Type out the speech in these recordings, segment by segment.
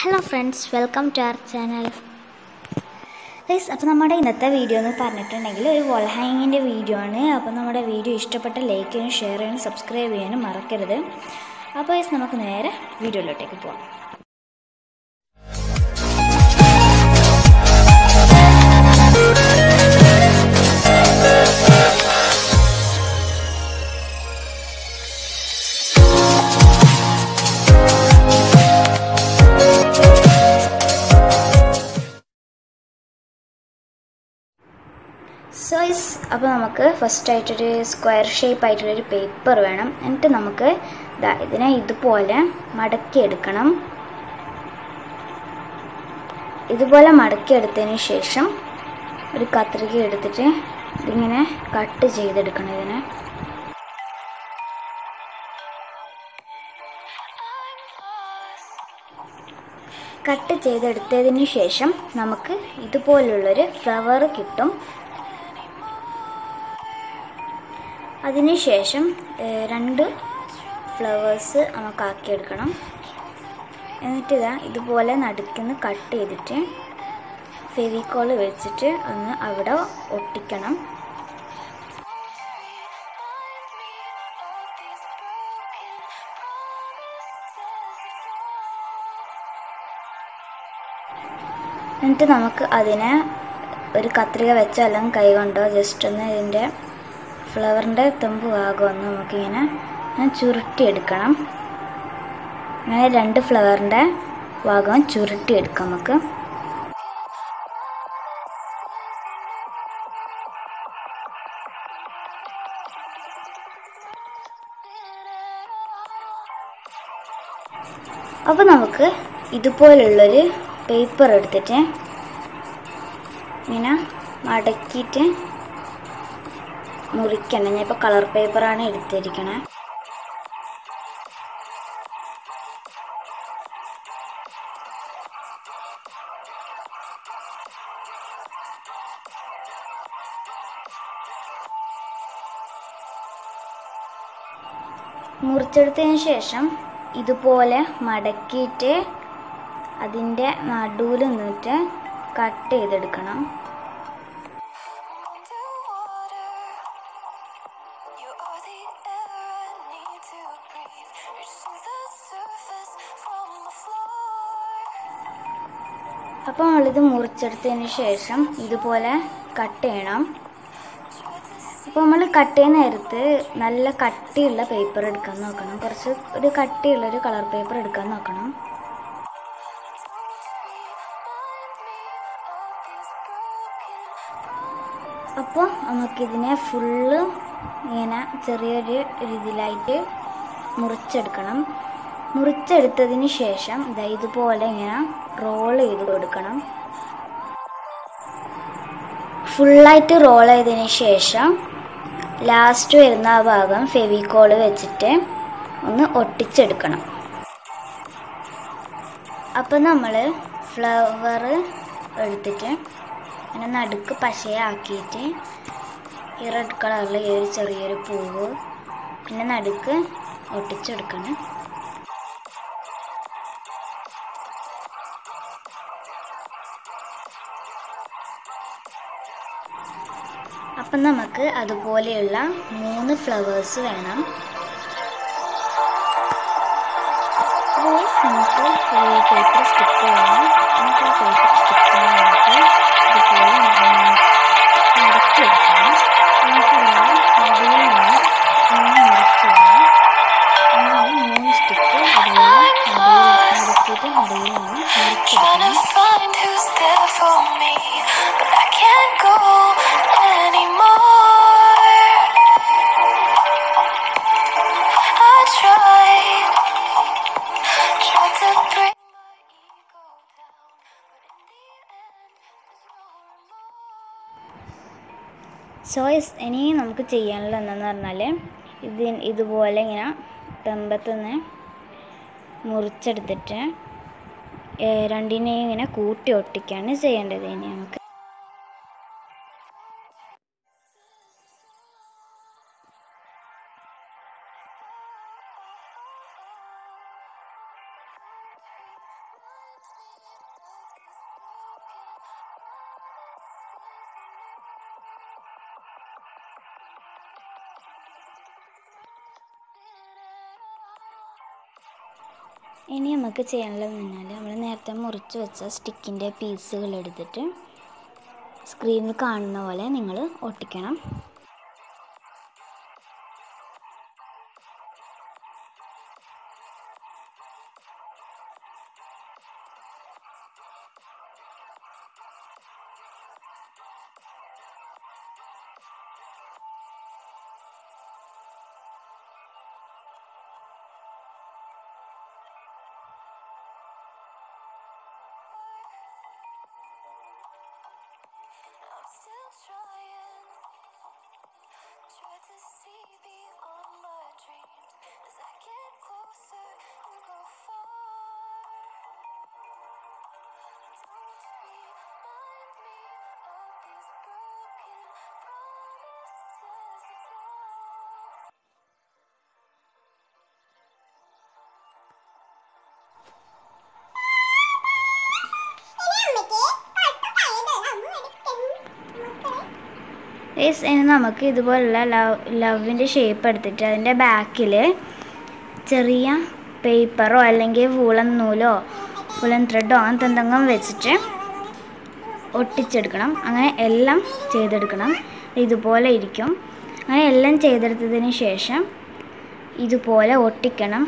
Hello friends welcome to our channel guys അപ്പോൾ നമ്മുടെ ഇന്നത്തെ വീഡിയോ എന്ന് പറഞ്ഞിട്ടുണ്ടെങ്കിൽ ഒരു വോൾ ഹാങ്ങിങ്ങിൻ്റെ വീഡിയോ ആണ് അപ്പോൾ നമ്മുടെ വീഡിയോ ഇഷ്ടപ്പെട്ട ലൈക്ക് ചെയ്യാനും ഷെയർ ചെയ്യാനും സബ്സ്ക്രൈബ് ചെയ്യാനും മറക്കരുത് അപ്പോൾ ഗൈസ് നമുക്ക് നേരെ വീഡിയോയിലോട്ടേക്ക് പോവാം സോയ്സ് അപ്പോൾ നമുക്ക് ഫസ്റ്റ് ആയിട്ടൊരു സ്ക്വയർ ഷേപ്പ് ആയിട്ടുള്ളൊരു പേപ്പർ വേണം എന്നിട്ട് നമുക്ക് ദാ ഇതിനെ ഇതുപോലെ മടക്കി എടുക്കണം ഇതുപോലെ മടക്കി എടുത്തതിന് ശേഷം ഒരു കത്രിക എടുത്തിട്ട് ഇതിങ്ങനെ കട്ട് ചെയ്തെടുക്കണം ഇതിനെ കട്ട് ചെയ്തെടുത്തതിന് ശേഷം നമുക്ക് ഇതുപോലുള്ളൊരു ഫ്ലവർ കിട്ടും അതിനുശേഷം ഏഹ്, രണ്ട് ഫ്ലവേഴ്സ് നമുക്ക് ആക്കിയെടുക്കണം എന്നിട്ട് ഇതാ ഇതുപോലെ നടുക്കുന്ന് കട്ട് ചെയ്തിട്ട് ഫെവിക്കോൾ വെച്ചിട്ട് ഒന്ന് അവിടെ ഒട്ടിക്കണം എന്നിട്ട് നമുക്ക് അതിനെ ഒരു കത്രിക വെച്ചോ അല്ലെങ്കിൽ കൈ കൊണ്ടോ ജസ്റ്റ് ഒന്ന് ഇതിൻ്റെ ഫ്ലവറിൻ്റെ തുമ്പ് ഭാഗം ഒന്ന് നമുക്കിങ്ങനെ ഇങ്ങനെ ചുരുട്ടിയെടുക്കണം അങ്ങനെ രണ്ട് ഫ്ലവറിൻ്റെ ഭാഗം ചുരുട്ടിയെടുക്കാം നമുക്ക് അപ്പോൾ നമുക്ക് ഇതുപോലുള്ളൊരു പേപ്പർ എടുത്തിട്ട് ഇങ്ങനെ മടക്കിയിട്ട് മുറിക്കണം ഞാൻ ഇപ്പോൾ കളർ പേപ്പറാണ് എടുത്തിരിക്കണേ മുറിച്ചെടുത്തതിന് ശേഷം ഇതുപോലെ മടക്കിയിട്ട് അതിൻ്റെ നടുവിൽ നിന്നിട്ട് കട്ട് ചെയ്തെടുക്കണം Underwater, you are the air I need to breathe. Reaching the surface from the floor. അപ്പോൾ നമ്മളിത് മുറിച്ചെടുത്തതിന് ശേഷം ഇതുപോലെ കട്ട് ചെയ്യണം അപ്പോൾ നമ്മൾ കട്ട് ചെയ്യുന്ന നേരത്ത് നല്ല കട്ടിയുള്ള പേപ്പർ എടുക്കാൻ നോക്കണം കുറച്ച് ഒരു കട്ടിയുള്ള ഒരു കളർ പേപ്പർ എടുക്കാൻ നോക്കണം അപ്പോൾ നമുക്കിതിനെ ഫുള്ള് ഇങ്ങനെ ചെറിയൊരു രീതിയിലായിട്ട് മുറിച്ചെടുക്കണം മുറിച്ചെടുത്തതിന് ശേഷം ദാ ഇതുപോലെ ഇങ്ങനെ റോൾ ചെയ്ത് കൊടുക്കണം ഫുള്ളായിട്ട് റോൾ ചെയ്തതിന് ശേഷം ലാസ്റ്റ് വരുന്ന ആ ഭാഗം ഫെവിക്കോള് വെച്ചിട്ട് ഒന്ന് ഒട്ടിച്ചെടുക്കണം അപ്പം നമ്മൾ ഫ്ലവർ എടുത്തിട്ട് ഇങ്ങനെ നടുക്ക് പശയാക്കിയിട്ട് ഈ റെഡ് കളറിൽ ഈ ഒരു ചെറിയൊരു പൂവ് പിന്നെ നടുക്ക് ഒട്ടിച്ചെടുക്കണം അപ്പം നമുക്ക് അതുപോലെയുള്ള മൂന്ന് ഫ്ലവേഴ്സ് വേണം Guys, നമുക്ക് ഒരു പേപ്പർ സ്റ്റിക്ക് വേണം നമുക്ക് ആ പേപ്പർ സ്റ്റിക്ക് നമുക്ക് ഇതുപോലെ മടക്കിയെടുക്കണം എന്നിട്ട് നമ്മൾ നടുവിൽ നിന്ന് ഇങ്ങനെ മുറിച്ചിടണം അങ്ങനെ മൂന്ന് സ്റ്റിക്ക് അതുപോലെ നടുവിൽ മടക്കിയിട്ട് നടുവിൽ നിന്ന് Trying മുറിച്ചെടുക്കണം to find who's there for me, but I can't go anymore. I tried, tried to break my ego down, but in the end, there's no remorse. സോയസ് ഇനി നമുക്ക് ചെയ്യാനുള്ള എന്താണെന്ന് പറഞ്ഞാൽ ഇത് ഇതുപോലെ ഇങ്ങനെ തെമ്പത്തുനിന്ന് മുറിച്ചെടുത്തിട്ട് ഏഹ് രണ്ടിനെയും ഇങ്ങനെ കൂട്ടി ഒട്ടിക്കാണ് ചെയ്യേണ്ടത് ഇനി നമുക്ക് ഇനി നമുക്ക് ചെയ്യാനുള്ളതെന്ന് പറഞ്ഞാൽ നമ്മൾ നേരത്തെ മുറിച്ച് വെച്ച സ്റ്റിക്കിൻ്റെ പീസുകൾ എടുത്തിട്ട് സ്ക്രീനിൽ കാണുന്ന പോലെ നിങ്ങൾ ഒട്ടിക്കണം I'm still trying. Try to see beyond my dreams as I get closer and go far. Don't remind me of these broken promises of love. Guys ഇനി നമുക്ക് ഇതുപോലുള്ള ലവ് ലവിൻ്റെ ഷേപ്പ് എടുത്തിട്ട് അതിൻ്റെ ബാക്കിൽ ചെറിയ പേപ്പറോ അല്ലെങ്കിൽ വൂളൻ നൂലോ വൂളൻ ത്രെഡോ അങ്ങനത്തെ എന്തെങ്കിലും വെച്ചിട്ട് ഒട്ടിച്ചെടുക്കണം അങ്ങനെ എല്ലാം ചെയ്തെടുക്കണം ഇതുപോലെ ഇരിക്കും അങ്ങനെ എല്ലാം ചെയ്തെടുത്തതിന് ശേഷം ഇതുപോലെ ഒട്ടിക്കണം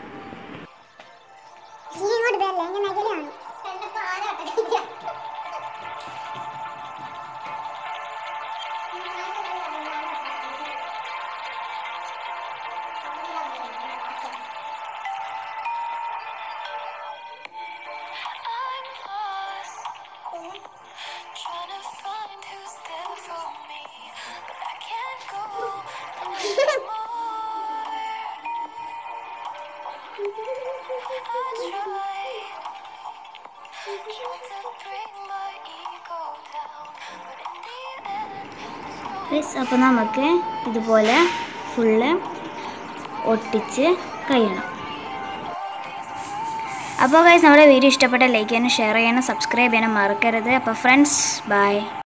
I'm lost, trying to find who's there for me, but I can't go anymore. I tried, tried to bring my ego down, but in the end, there's no guys അപ്പോൾ നമുക്ക് ഇതുപോലെ ഫുള്ള് ഒട്ടിച്ച് കഴിയണം അപ്പോൾ ഗൈസ് നമ്മുടെ video ഇഷ്ടപ്പെട്ട like ചെയ്യാനും share ചെയ്യാനും സബ്സ്ക്രൈബ് ചെയ്യാനും മറക്കരുത് അപ്പോൾ ഫ്രണ്ട്സ് ബൈ